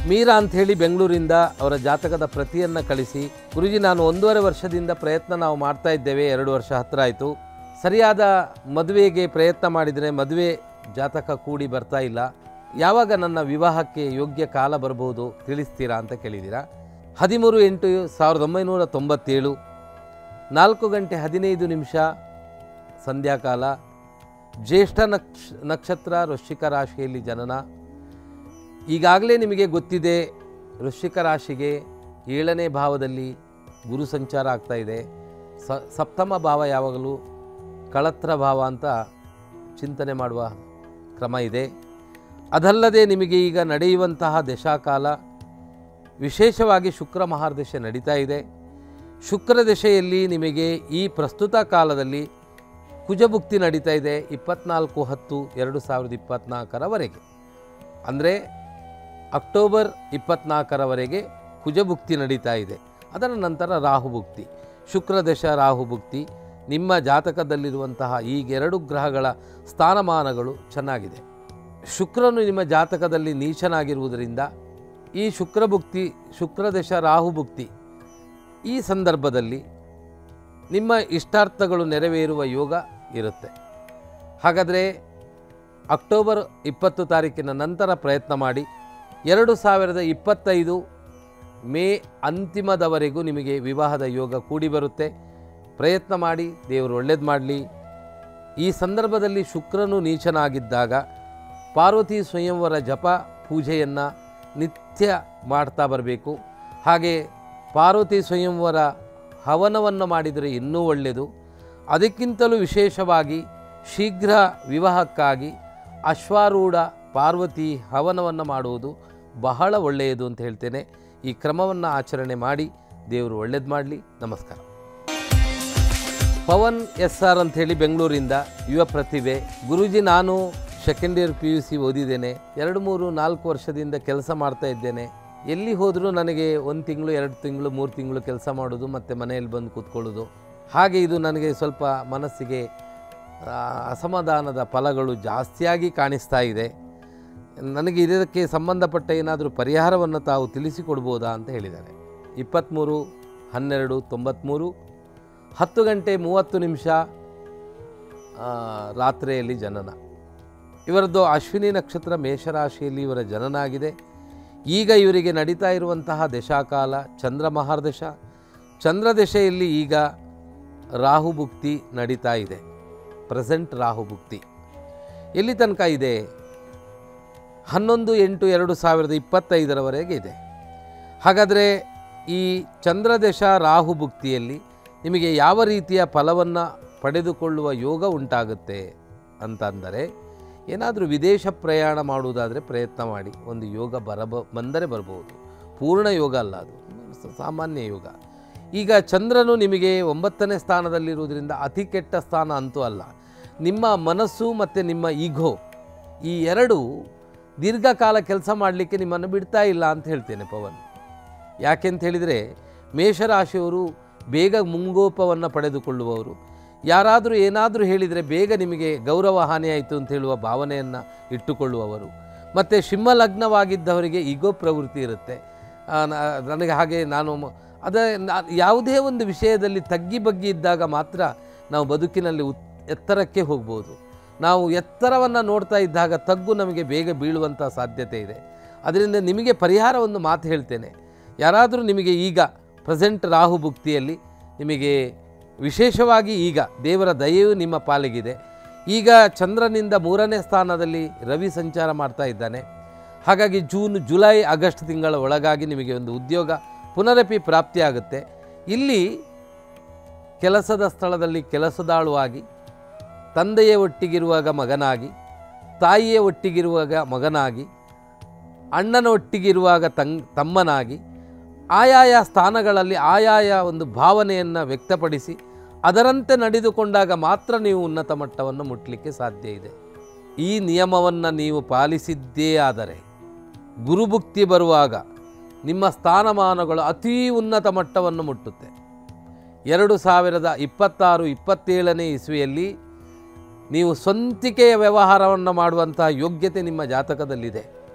ಮೀರಾ ಅಂಥೇಳಿ ಬೆಂಗಳೂರಿಂದ ಅವರ ಜಾತಕದ ಪ್ರತಿಯನ್ನು ಕಳಿಸಿ ಗುರುಜಿ ನಾನು ಒಂದೂವರೆ ವರ್ಷದಿಂದ ಪ್ರಯತ್ನ ನಾವು ಮಾಡ್ತಾ ಇದ್ದೇವೆ ಎರಡು ವರ್ಷ ಹತ್ತಿರ ಆಯಿತು ಸರಿಯಾದ ಮದುವೆಗೆ ಪ್ರಯತ್ನ ಮಾಡಿದರೆ ಮದುವೆ ಜಾತಕ ಕೂಡಿ ಬರ್ತಾ ಇಲ್ಲ ಯಾವಾಗ ನನ್ನ ವಿವಾಹಕ್ಕೆ ಯೋಗ್ಯ ಕಾಲ ಬರ್ಬೋದು ತಿಳಿಸ್ತೀರಾ ಅಂತ ಕೇಳಿದ್ದೀರಾ ಹದಿಮೂರು ಎಂಟು ಸಾವಿರದ ಒಂಬೈನೂರ ತೊಂಬತ್ತೇಳು ನಾಲ್ಕು ಗಂಟೆ ಹದಿನೈದು ನಿಮಿಷ ಸಂಧ್ಯಾಕಾಲ ಜ್ಯೇಷ್ಠ ನಕ್ಷ ನಕ್ಷತ್ರ ವೃಶ್ಚಿಕ ರಾಶಿಯಲ್ಲಿ ಜನನ ಈಗಾಗಲೇ ನಿಮಗೆ ಗೊತ್ತಿದೆ ವೃಶ್ಚಿಕ ರಾಶಿಗೆ ಏಳನೇ ಭಾವದಲ್ಲಿ ಗುರು ಸಂಚಾರ ಆಗ್ತಾ ಇದೆ ಸ ಸಪ್ತಮ ಭಾವ ಯಾವಾಗಲೂ ಕಳತ್ರ ಭಾವ ಅಂತ ಚಿಂತನೆ ಮಾಡುವ ಕ್ರಮ ಇದೆ ಅದಲ್ಲದೆ ನಿಮಗೆ ಈಗ ನಡೆಯುವಂತಹ ದಶಾಕಾಲ ವಿಶೇಷವಾಗಿ ಶುಕ್ರ ಮಹಾರ್ದಶೆ ನಡೀತಾ ಇದೆ ಶುಕ್ರ ದಶೆಯಲ್ಲಿ ನಿಮಗೆ ಈ ಪ್ರಸ್ತುತ ಕಾಲದಲ್ಲಿ ಕುಜಭುಕ್ತಿ ನಡೀತಾ ಇದೆ ಇಪ್ಪತ್ನಾಲ್ಕು ಹತ್ತು ಎರಡು ಸಾವಿರದ ಇಪ್ಪತ್ತ್ನಾಲ್ಕರವರೆಗೆ ಅಂದರೆ ಅಕ್ಟೋಬರ್ ಇಪ್ಪತ್ನಾಲ್ಕರವರೆಗೆ ಕುಜಭುಕ್ತಿ ನಡೀತಾ ಇದೆ ಅದರ ನಂತರ ರಾಹುಭುಕ್ತಿ ಶುಕ್ರದಶ ರಾಹುಭುಕ್ತಿ ನಿಮ್ಮ ಜಾತಕದಲ್ಲಿರುವಂತಹ ಈಗೆರಡು ಗ್ರಹಗಳ ಸ್ಥಾನಮಾನಗಳು ಚೆನ್ನಾಗಿದೆ ಶುಕ್ರನು ನಿಮ್ಮ ಜಾತಕದಲ್ಲಿ ನೀಚನಾಗಿರುವುದರಿಂದ ಈ ಶುಕ್ರಭುಕ್ತಿ ಶುಕ್ರದಶ ರಾಹುಭುಕ್ತಿ ಈ ಸಂದರ್ಭದಲ್ಲಿ ನಿಮ್ಮ ಇಷ್ಟಾರ್ಥಗಳು ನೆರವೇರುವ ಯೋಗ ಇರುತ್ತೆ ಹಾಗಾದರೆ ಅಕ್ಟೋಬರ್ ಇಪ್ಪತ್ತು ತಾರೀಕಿನ ನಂತರ ಪ್ರಯತ್ನ ಮಾಡಿ ಎರಡು ಸಾವಿರದ ಇಪ್ಪತ್ತೈದು ಮೇ ಅಂತಿಮದವರೆಗೂ ನಿಮಗೆ ವಿವಾಹದ ಯೋಗ ಕೂಡಿ ಬರುತ್ತೆ ಪ್ರಯತ್ನ ಮಾಡಿ ದೇವರು ಒಳ್ಳೇದು ಮಾಡಲಿ ಈ ಸಂದರ್ಭದಲ್ಲಿ ಶುಕ್ರನು ನೀಚನಾಗಿದ್ದಾಗ ಪಾರ್ವತಿ ಸ್ವಯಂವರ ಜಪ ಪೂಜೆಯನ್ನು ನಿತ್ಯ ಮಾಡ್ತಾ ಬರಬೇಕು ಹಾಗೆ ಪಾರ್ವತಿ ಸ್ವಯಂವರ ಹವನವನ್ನು ಮಾಡಿದರೆ ಇನ್ನೂ ಒಳ್ಳೆಯದು ಅದಕ್ಕಿಂತಲೂ ವಿಶೇಷವಾಗಿ ಶೀಘ್ರ ವಿವಾಹಕ್ಕಾಗಿ ಅಶ್ವಾರೂಢ ಪಾರ್ವತಿ ಹವನವನ್ನು ಮಾಡುವುದು ಬಹಳ ಒಳ್ಳೆಯದು ಅಂತ ಹೇಳ್ತೇನೆ ಈ ಕ್ರಮವನ್ನು ಆಚರಣೆ ಮಾಡಿ ದೇವರು ಒಳ್ಳೇದು ಮಾಡಲಿ ನಮಸ್ಕಾರ ಪವನ್ ಎಸ್ ಆರ್ ಅಂಥೇಳಿ ಬೆಂಗಳೂರಿಂದ ಯುವ ಪ್ರತಿಭೆ ಗುರೂಜಿ ನಾನು second year P U C ಓದಿದ್ದೇನೆ ಎರಡು ಮೂರು ನಾಲ್ಕು ವರ್ಷದಿಂದ ಕೆಲಸ ಮಾಡ್ತಾ ಇದ್ದೇನೆ ಎಲ್ಲಿ ಹೋದರೂ ನನಗೆ ಒಂದು ತಿಂಗಳು ಎರಡು ತಿಂಗಳು ಮೂರು ತಿಂಗಳು ಕೆಲಸ ಮಾಡೋದು ಮತ್ತು ಮನೆಯಲ್ಲಿ ಬಂದು ಕೂತ್ಕೊಳ್ಳೋದು ಹಾಗೆ ಇದು ನನಗೆ ಸ್ವಲ್ಪ ಮನಸ್ಸಿಗೆ ಆ, ಅಸಮಾಧಾನದ ಫಲಗಳು ಜಾಸ್ತಿಯಾಗಿ ಕಾಣಿಸ್ತಾ ಇದೆ ನನಗೆ ಇದಕ್ಕೆ ಸಂಬಂಧಪಟ್ಟ ಏನಾದರೂ ಪರಿಹಾರವನ್ನು ತಾವು ತಿಳಿಸಿಕೊಡ್ಬೋದಾ ಅಂತ ಹೇಳಿದ್ದಾರೆ ಇಪ್ಪತ್ತ್ಮೂರು ಹನ್ನೆರಡು ತೊಂಬತ್ತ್ಮೂರು ಹತ್ತು ಗಂಟೆ ಮೂವತ್ತು ನಿಮಿಷ ಆ, ರಾತ್ರಿಯಲ್ಲಿ ಜನನ ಇವರದ್ದು ಅಶ್ವಿನಿ ನಕ್ಷತ್ರ ಮೇಷರಾಶಿಯಲ್ಲಿ ಇವರ ಜನನ ಆಗಿದೆ ಈಗ ಇವರಿಗೆ ನಡೀತಾ ಇರುವಂತಹ ದಶಾಕಾಲ ಚಂದ್ರ ಮಹಾರ್ದಶ ಚಂದ್ರದಶೆಯಲ್ಲಿ ಈಗ ರಾಹುಭುಕ್ತಿ ನಡೀತಾ ಇದೆ ಪ್ರೆಸೆಂಟ್ ರಾಹುಭುಕ್ತಿ ಎಲ್ಲಿ ತನಕ ಇದೆ ಹನ್ನೊಂದು ಎಂಟು ಎರಡು ಸಾವಿರದ ಇಪ್ಪತ್ತೈದರವರೆಗೆ ಇದೆ ಹಾಗಾದರೆ ಈ ಚಂದ್ರದಶ ರಾಹುಭುಕ್ತಿಯಲ್ಲಿ ನಿಮಗೆ ಯಾವ ರೀತಿಯ ಫಲವನ್ನು ಪಡೆದುಕೊಳ್ಳುವ ಯೋಗ ಉಂಟಾಗುತ್ತೆ ಅಂತಂದರೆ ಏನಾದರೂ ವಿದೇಶ ಪ್ರಯಾಣ ಮಾಡುವುದಾದರೆ ಪ್ರಯತ್ನ ಮಾಡಿ ಒಂದು ಯೋಗ ಬರಬ ಬಂದರೆ ಬರ್ಬೋದು ಪೂರ್ಣ ಯೋಗ ಅಲ್ಲ ಅದು ಸ- ಸಾಮಾನ್ಯ ಯೋಗ ಈಗ ಚಂದ್ರನು ನಿಮಗೆ ಒಂಬತ್ತನೇ ಸ್ಥಾನದಲ್ಲಿರುವುದರಿಂದ ಅತಿ ಕೆಟ್ಟ ಸ್ಥಾನ ಅಂತೂ ಅಲ್ಲ ನಿಮ್ಮ ಮನಸ್ಸು ಮತ್ತು ನಿಮ್ಮ ಈಗೋ ಈ ಎರಡು ದೀರ್ಘಕಾಲ ಕೆಲಸ ಮಾಡಲಿಕ್ಕೆ ನಿಮ್ಮನ್ನು ಬಿಡ್ತಾ ಇಲ್ಲ ಅಂತ ಹೇಳ್ತೇನೆ ಪವನ್ ಯಾಕೆಂತ ಹೇಳಿದರೆ ಮೇಷರಾಶಿಯವರು ಬೇಗ ಮುಂಗೋಪವನ್ನು ಪಡೆದುಕೊಳ್ಳುವವರು ಯಾರಾದರೂ ಏನಾದರೂ ಹೇಳಿದರೆ ಬೇಗ ನಿಮಗೆ ಗೌರವ ಹಾನಿಯಾಯಿತು ಅಂತ ಹೇಳುವ ಭಾವನೆಯನ್ನು ಇಟ್ಟುಕೊಳ್ಳುವವರು ಮತ್ತು ಸಿಂಹ ಲಗ್ನವಾಗಿದ್ದವರಿಗೆ ಈಗೋ ಪ್ರವೃತ್ತಿ ಇರುತ್ತೆ ಆ, ನ- ನನಗೆ ಹಾಗೆ ನಾನು ಮ- ಅದ ನಾ- ಯಾವುದೇ ಒಂದು ವಿಷಯದಲ್ಲಿ ತಗ್ಗಿ ಬಗ್ಗಿ ಇದ್ದಾಗ ಮಾತ್ರ ನಾವು ಬದುಕಿನಲ್ಲಿ ಉತ್ ಎತ್ತರಕ್ಕೆ ಹೋಗ್ಬೋದು ನಾವು ಎತ್ತರವನ್ನು ನೋಡ್ತಾ ಇದ್ದಾಗ ತಗ್ಗು ನಮಗೆ ಬೇಗ ಬೀಳುವಂಥ ಸಾಧ್ಯತೆ ಇದೆ ಅದರಿಂದ ನಿಮಗೆ ಪರಿಹಾರವನ್ನು ಮಾತು ಹೇಳ್ತೇನೆ ಯಾರಾದರೂ ನಿಮಗೆ ಈಗ ಪ್ರೆಸೆಂಟ್ ರಾಹು ಭುಕ್ತಿಯಲ್ಲಿ ನಿಮಗೆ ವಿಶೇಷವಾಗಿ ಈಗ ದೇವರ ದಯೆಯು ನಿಮ್ಮ ಪಾಲಿಗಿದೆ ಈಗ ಚಂದ್ರನಿಂದ ಮೂರನೇ ಸ್ಥಾನದಲ್ಲಿ ರವಿ ಸಂಚಾರ ಮಾಡ್ತಾ ಇದ್ದಾನೆ ಹಾಗಾಗಿ ಜೂನ್ ಜುಲೈ ಆಗಸ್ಟ್ ತಿಂಗಳ ಒಳಗಾಗಿ ನಿಮಗೆ ಒಂದು ಉದ್ಯೋಗ ಪುನರಪಿ ಪ್ರಾಪ್ತಿಯಾಗುತ್ತೆ ಇಲ್ಲಿ ಕೆಲಸದ ಸ್ಥಳದಲ್ಲಿ ಕೆಲಸದಾಳುವಾಗಿ ತಂದೆಯ ಒಟ್ಟಿಗಿರುವಾಗ ಮಗನಾಗಿ ತಾಯಿಯ ಒಟ್ಟಿಗಿರುವಾಗ ಮಗನಾಗಿ ಅಣ್ಣನ ಒಟ್ಟಿಗಿರುವಾಗ ತಂಗ್ ತಮ್ಮನಾಗಿ ಆಯಾಯ ಸ್ಥಾನಗಳಲ್ಲಿ ಆಯಾಯ ಒಂದು ಭಾವನೆಯನ್ನು ವ್ಯಕ್ತಪಡಿಸಿ ಅದರಂತೆ ನಡೆದುಕೊಂಡಾಗ ಮಾತ್ರ ನೀವು ಉನ್ನತ ಮಟ್ಟವನ್ನು ಮುಟ್ಟಲಿಕ್ಕೆ ಸಾಧ್ಯ ಇದೆ ಈ ನಿಯಮವನ್ನು ನೀವು ಪಾಲಿಸಿದ್ದೇ ಆದರೆ ಗುರುಭುಕ್ತಿ ಬರುವಾಗ ನಿಮ್ಮ ಸ್ಥಾನಮಾನಗಳು ಅತೀ ಉನ್ನತ ಮಟ್ಟವನ್ನು ಮುಟ್ಟುತ್ತೆ ಎರಡು ಸಾವಿರದ ಇಪ್ಪತ್ತಾರು ಇಪ್ಪತ್ತೇಳನೇ ಇಸ್ವಿಯಲ್ಲಿ ನೀವು ಸ್ವಂತಿಕೆಯ ವ್ಯವಹಾರವನ್ನು ಮಾಡುವಂತಹ ಯೋಗ್ಯತೆ ನಿಮ್ಮ ಜಾತಕದಲ್ಲಿದೆ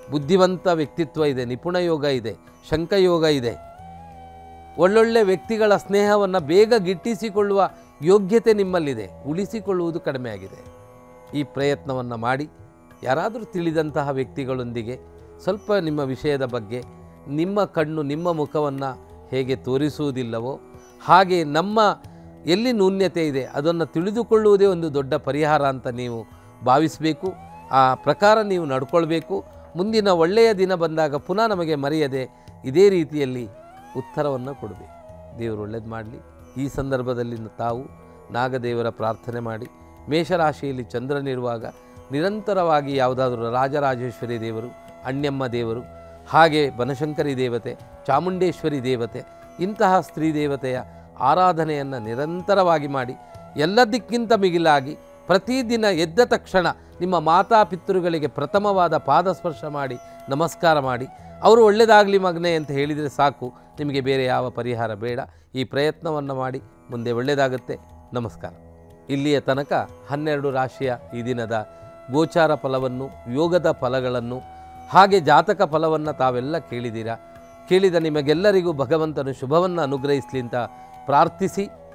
ಬುದ್ಧಿವಂತ ವ್ಯಕ್ತಿತ್ವ ಇದೆ ನಿಪುಣ ಯೋಗ ಇದೆ ಶಂಕಯೋಗ ಇದೆ ಒಳ್ಳೊಳ್ಳೆ ವ್ಯಕ್ತಿಗಳ ಸ್ನೇಹವನ್ನು ಬೇಗ ಗಿಟ್ಟಿಸಿಕೊಳ್ಳುವ ಯೋಗ್ಯತೆ ನಿಮ್ಮಲ್ಲಿದೆ ಉಳಿಸಿಕೊಳ್ಳುವುದು ಕಡಿಮೆ ಆಗಿದೆ ಈ ಪ್ರಯತ್ನವನ್ನು ಮಾಡಿ ಯಾರಾದರೂ ತಿಳಿದಂತಹ ವ್ಯಕ್ತಿಗಳೊಂದಿಗೆ ಸ್ವಲ್ಪ ನಿಮ್ಮ ವಿಷಯದ ಬಗ್ಗೆ ನಿಮ್ಮ ಕಣ್ಣು ನಿಮ್ಮ ಮುಖವನ್ನು ಹೇಗೆ ತೋರಿಸುವುದಿಲ್ಲವೋ ಹಾಗೆ ನಮ್ಮ ಎಲ್ಲಿ ನ್ಯೂನ್ಯತೆ ಇದೆ ಅದನ್ನು ತಿಳಿದುಕೊಳ್ಳುವುದೇ ಒಂದು ದೊಡ್ಡ ಪರಿಹಾರ ಅಂತ ನೀವು ಭಾವಿಸಬೇಕು ಆ ಪ್ರಕಾರ ನೀವು ನಡ್ಕೊಳ್ಬೇಕು ಮುಂದಿನ ಒಳ್ಳೆಯ ದಿನ ಬಂದಾಗ ಪುನಃ ನಮಗೆ ಮರೆಯದೆ ಇದೇ ರೀತಿಯಲ್ಲಿ ಉತ್ತರವನ್ನು ಕೊಡಬೇಕು ದೇವರು ಒಳ್ಳೇದು ಮಾಡಲಿ ಈ ಸಂದರ್ಭದಲ್ಲಿ ತಾವು ನಾಗದೇವರ ಪ್ರಾರ್ಥನೆ ಮಾಡಿ ಮೇಷರಾಶಿಯಲ್ಲಿ ಚಂದ್ರನಿರುವಾಗ ನಿರಂತರವಾಗಿ ಯಾವುದಾದ್ರೂ ರಾಜರಾಜೇಶ್ವರಿ ದೇವರು ಅಣ್ಯಮ್ಮ ದೇವರು ಹಾಗೆ ಬನಶಂಕರಿ ದೇವತೆ ಚಾಮುಂಡೇಶ್ವರಿ ದೇವತೆ ಇಂತಹ ಸ್ತ್ರೀ ದೇವತೆಯ ಆರಾಧನೆಯನ್ನು ನಿರಂತರವಾಗಿ ಮಾಡಿ ಎಲ್ಲದಕ್ಕಿಂತ ಮಿಗಿಲಾಗಿ ಪ್ರತಿದಿನ ಎದ್ದ ತಕ್ಷಣ ನಿಮ್ಮ ಮಾತಾಪಿತೃಗಳಿಗೆ ಪ್ರಥಮವಾದ ಪಾದಸ್ಪರ್ಶ ಮಾಡಿ ನಮಸ್ಕಾರ ಮಾಡಿ ಅವರು ಒಳ್ಳೆಯದಾಗಲಿ ಮಗನೆ ಅಂತ ಹೇಳಿದರೆ ಸಾಕು ನಿಮಗೆ ಬೇರೆ ಯಾವ ಪರಿಹಾರ ಬೇಡ ಈ ಪ್ರಯತ್ನವನ್ನು ಮಾಡಿ ಮುಂದೆ ಒಳ್ಳೆಯದಾಗುತ್ತೆ ನಮಸ್ಕಾರ ಇಲ್ಲಿಯ ತನಕ ಹನ್ನೆರಡು ರಾಶಿಯ ಈ ದಿನದ ಗೋಚಾರ ಫಲವನ್ನು ಯೋಗದ ಫಲಗಳನ್ನು ಹಾಗೆ ಜಾತಕ ಫಲವನ್ನು ತಾವೆಲ್ಲ ಕೇಳಿದ್ದೀರಾ ಕೇಳಿದ ನಿಮಗೆಲ್ಲರಿಗೂ ಭಗವಂತನು ಶುಭವನ್ನು ಅನುಗ್ರಹಿಸಲಿ ಅಂತ ಪ್ರಾರ್ಥಿಸಿ